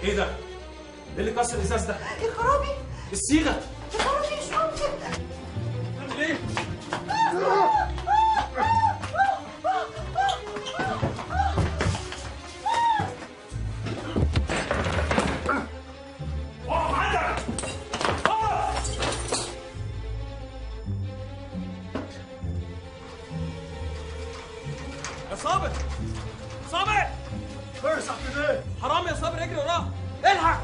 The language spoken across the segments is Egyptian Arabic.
ايه ده؟ ايه اللي كسر الازاز ده؟ يا خرابي الصيغه يا خرابي مش ممكن بتعمل ايه؟ اقف عندك! اقف! يا صابر صابر ايه يا صاحبي ده؟ حرام يا صابر اجري وراه الحق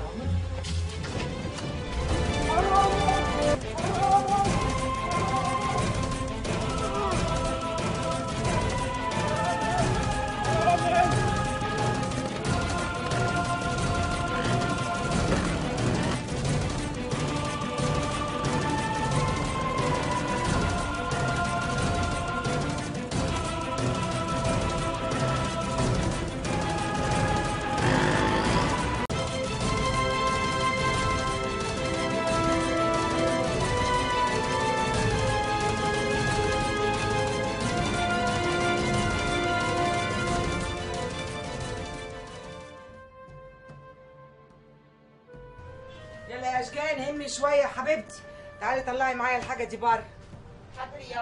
يلا يا اشجان همي شويه يا حبيبتي تعالي طلعي معايا الحاجه دي بره حاضر يا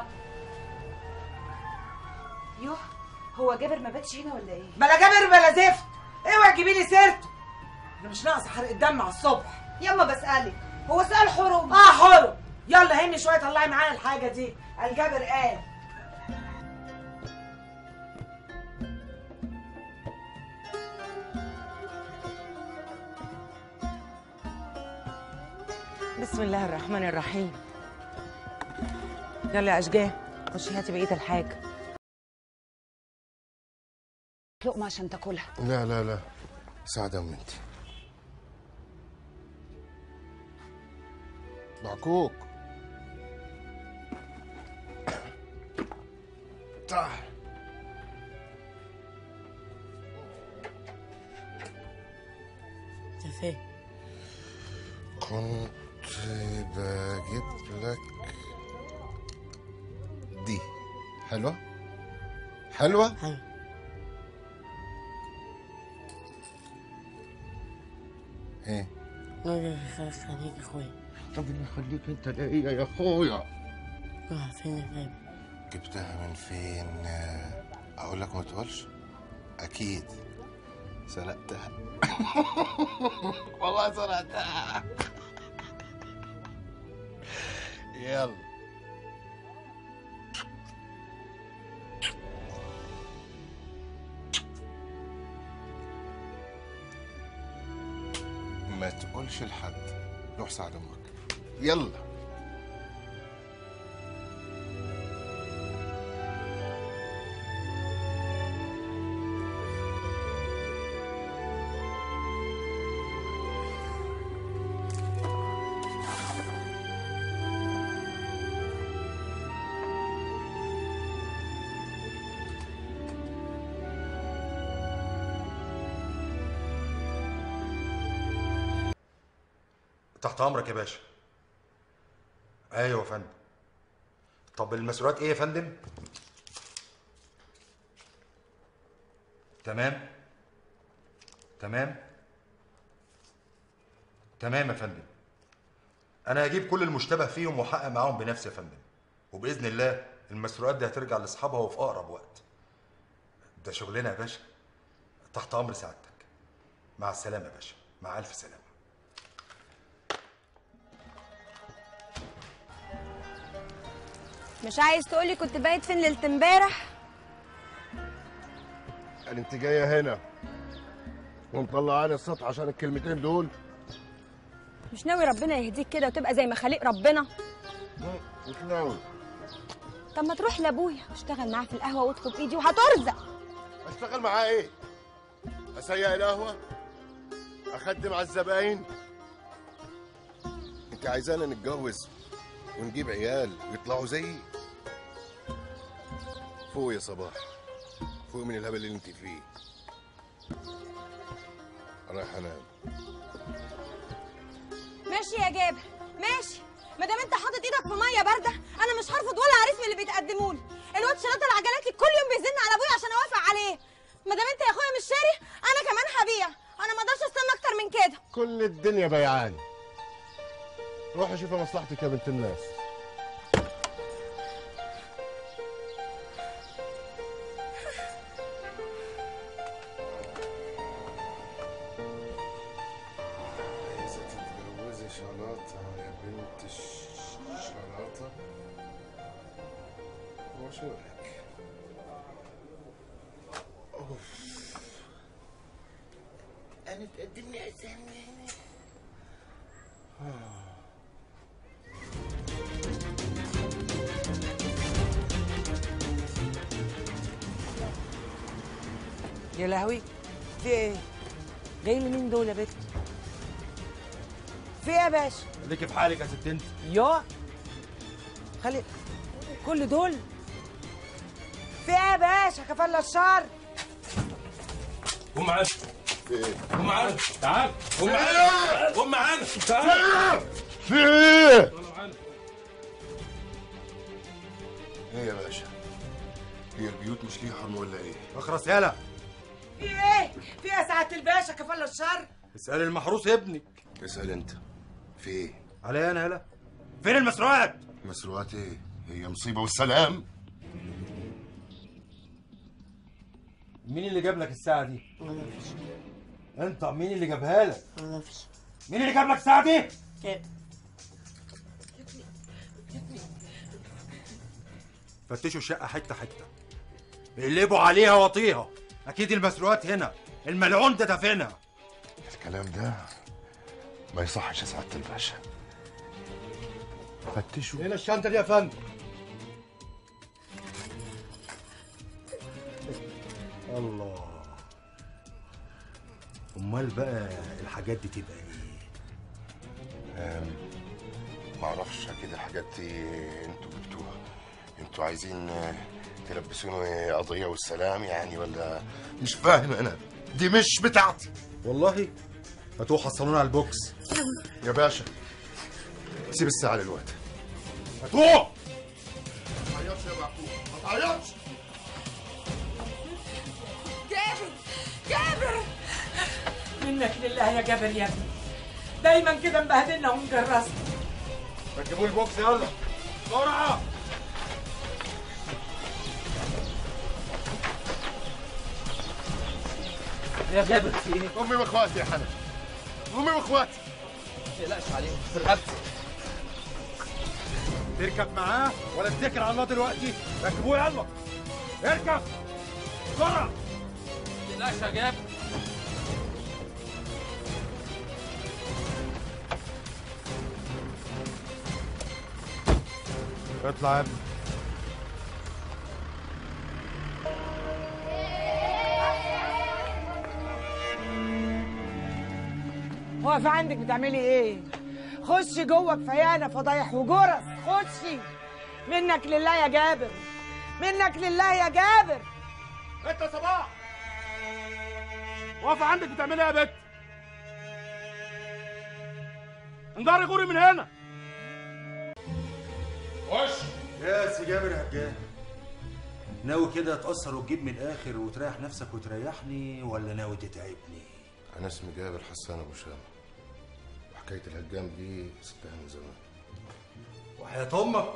يوه هو جابر ما باتش هنا ولا ايه؟ بلا جابر بلا زفت اوعي تجيبي لي سيرته انا مش ناقصه حرق الدم على الصبح يلا بسألك هو سؤال حرم اه حلو يلا همي شويه طلعي معايا الحاجه دي الجابر قال بسم الله الرحمن الرحيم يلا يا اشجان خشي هاتي بقيه الحاجه لقمة عشان تاكلها لا لا لا سعدة من انت معكوك تعال انت فين كنت بجيب لك دي حلوة حلوة حلو. ايه خليك اخويا ربنا يخليك انت ليا يا اخويا فين فين جبتها من فين آه، اقول لك ما تقولش اكيد سرقتها والله سرقتها يلا ما تقولش لحد روح ساعد امك يلا تحت امرك يا باشا ايوه يا فندم طب المسؤوليات ايه يا فندم تمام تمام تمام يا فندم انا هجيب كل المشتبه فيهم واحقق معاهم بنفسي يا فندم وباذن الله المسؤوليات دي هترجع لاصحابها وفي اقرب وقت ده شغلنا يا باشا تحت امر سعادتك مع السلامه يا باشا مع الف سلامه مش عايز تقولي كنت بايت فين ليله امبارح يعني انت جايه هنا ومطلعاني السطح عشان الكلمتين دول مش ناوي ربنا يهديك كده وتبقى زي ما خليق ربنا لا مش ناوي طب ما تروح لابويا واشتغل معاه في القهوه واطلب ايدي وهترزق اشتغل معاه ايه اسيق القهوه اخدم على الزباين انت عايزانا نتجوز ونجيب عيال ويطلعوا زيي فوق يا صباح فوق من الهبل اللي انت فيه رايح انام ماشي يا جابر ماشي ما دام انت حاطط ايدك في ميه بارده انا مش هرفض ولا عريس من اللي بيتقدموا لي الواد شنطه العجلات لي كل يوم بيزن على ابويا عشان اوافق عليه ما دام انت يا اخويا مش شاري انا كمان هبيع انا ما اقدرش استنى اكتر من كده كل الدنيا بيعاني روحي شوفي مصلحتك يا بنت الناس عايزة تتجوزي شلاطة يا بنت الشلاطة وشو لك أنا تقدم لي أسامي يا لهوي في ايه جاي لي مين دول يا بت في ايه يا باشا خليكي في حالك يا ست انت يا خلي كل دول في ايه يا باشا كفالة الشر قوم معانا في إيه؟ قوم معانا تعال قوم معانا قوم معانا تعال في إيه؟ تعال معانا إيه يا باشا؟ هي البيوت مش ليها حرم ولا إيه؟ اخرس يالا في ايه في ايه يا سعاده الباشا كفالة الشر اسال المحروس ابنك اسأل أنت في إيه؟ علي انا يالا فين المسروقات مسروقات إيه؟ هي مصيبة والسلام مين اللي جاب لك الساعة دي؟ انت مين اللي جابها لك؟ مين اللي جاب لك الساعة دي؟ فتشوا الشقه حته حته اقلبوا عليها واطيها اكيد المسروقات هنا الملعون ده دافنها الكلام ده ما يصحش يا سعادة الباشا فتشوا هنا الشنطة دي يا فندم الله امال بقى الحاجات دي تبقى ايه معرفش أكيد الحاجات دي أنتوا جبتوها أنتوا عايزين آه، تلبسوني قضية والسلام يعني ولا مش فاهم أنا دي مش بتاعتي والله هاتوه حصلونا على البوكس يا باشا سيب الساعة للوقت هاتوه ما تعيطش يا معقول ما تعيطش جابر جابر منك لله يا جبل يا ابني دايما كده مبهدلنا ومجرسنا ركبوا البوكس يلا بسرعة يا جبل في ايه أمي وإخواتي يا حنان أمي وإخواتي تقلقش عليهم في رقبتي تركب معاه ولا تذكر على الله دلوقتي ركبوه يلا اركب بسرعه تقلقش يا جابر اطلع يا ابني واقفة عندك بتعملي ايه؟ خشي جوه كفايانا فضايح وجرس خشي منك لله يا جابر منك لله يا جابر انت يا صباح واقفة عندك بتعملي ايه يا بت؟ انجري غوري من هنا خش يا سي جابر يا هجان ناوي كده تأثر وتجيب من الآخر وتريح نفسك وتريحني ولا ناوي تتعبني؟ أنا اسمي جابر حسان أبو شام وحكاية الهجام دي سبتها من زمان وحياة أمك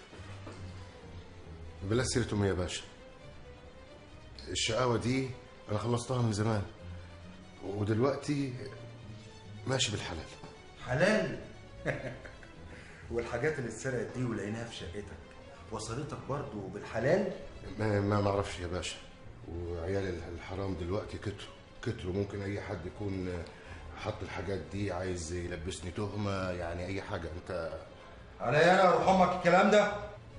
بلا سيرة أمي يا باشا الشقاوة دي أنا خلصتها من زمان ودلوقتي ماشي بالحلال حلال والحاجات اللي اتسرقت دي ولقيناها في شقتك وصلتك برضو بالحلال ما ما معرفش يا باشا وعيال الحرام دلوقتي كتروا كتروا ممكن أي حد يكون حط الحاجات دي عايز يلبسني تهمة يعني أي حاجة أنت علي أنا أروح أمك الكلام ده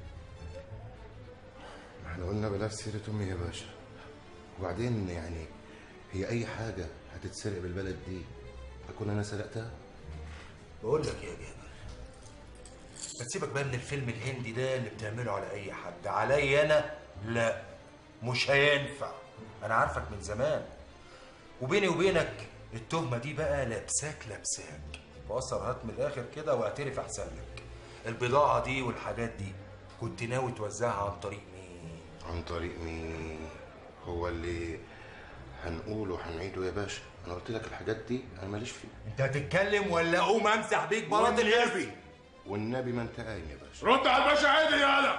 احنا قلنا بلاش سيرة أمي يا باشا وبعدين يعني هي أي حاجة هتتسرق بالبلد دي أكون أنا سرقتها؟ بقول لك يا جابر ما تسيبك بقى من الفيلم الهندي ده اللي بتعمله على اي حد علي انا لا مش هينفع انا عارفك من زمان وبيني وبينك التهمه دي بقى لابساك لابساك فقصر هات من الاخر كده واعترف احسن لك البضاعه دي والحاجات دي كنت ناوي توزعها عن طريق مين عن طريق مين؟ هو اللي هنقول وهنعيده يا باشا انا قلت لك الحاجات دي انا ماليش فيها انت هتتكلم ولا اقوم امسح بيك بلاط القرفي والنبي ما انت قايم يا باشا رد على الباشا عادل يالا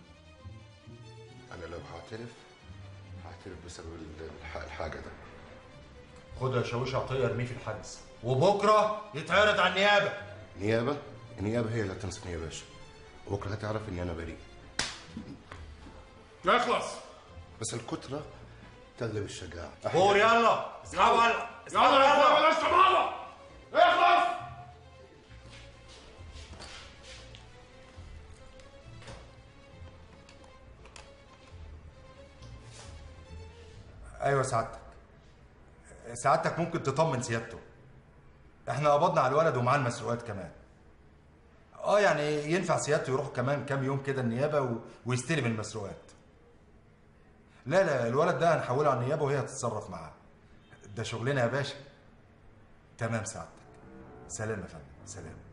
انا لو هعترف هعترف بسبب ال- الح- الحاجه ده خد يا شاويش عطيه ارميه في الحجز وبكره يتعرض على النيابه نيابه النيابه هي اللي هتنصفني يا باشا وبكره هتعرف اني انا بريء اخلص بس الكتره تغلب الشجاعه فور يلا اسحبوا يلا اسحبوا يلا يا اخويا يلا بلاش طبعا اخلص ايوه سعادتك سعادتك ممكن تطمن سيادته احنا قبضنا على الولد ومعاه المسروقات كمان اه يعني ينفع سيادته يروح كمان كام يوم كده النيابه و... ويستلم المسروقات لا لا الولد ده هنحوله على النيابه وهي هتتصرف معاه ده شغلنا يا باشا تمام سعادتك سلام يا فندم سلام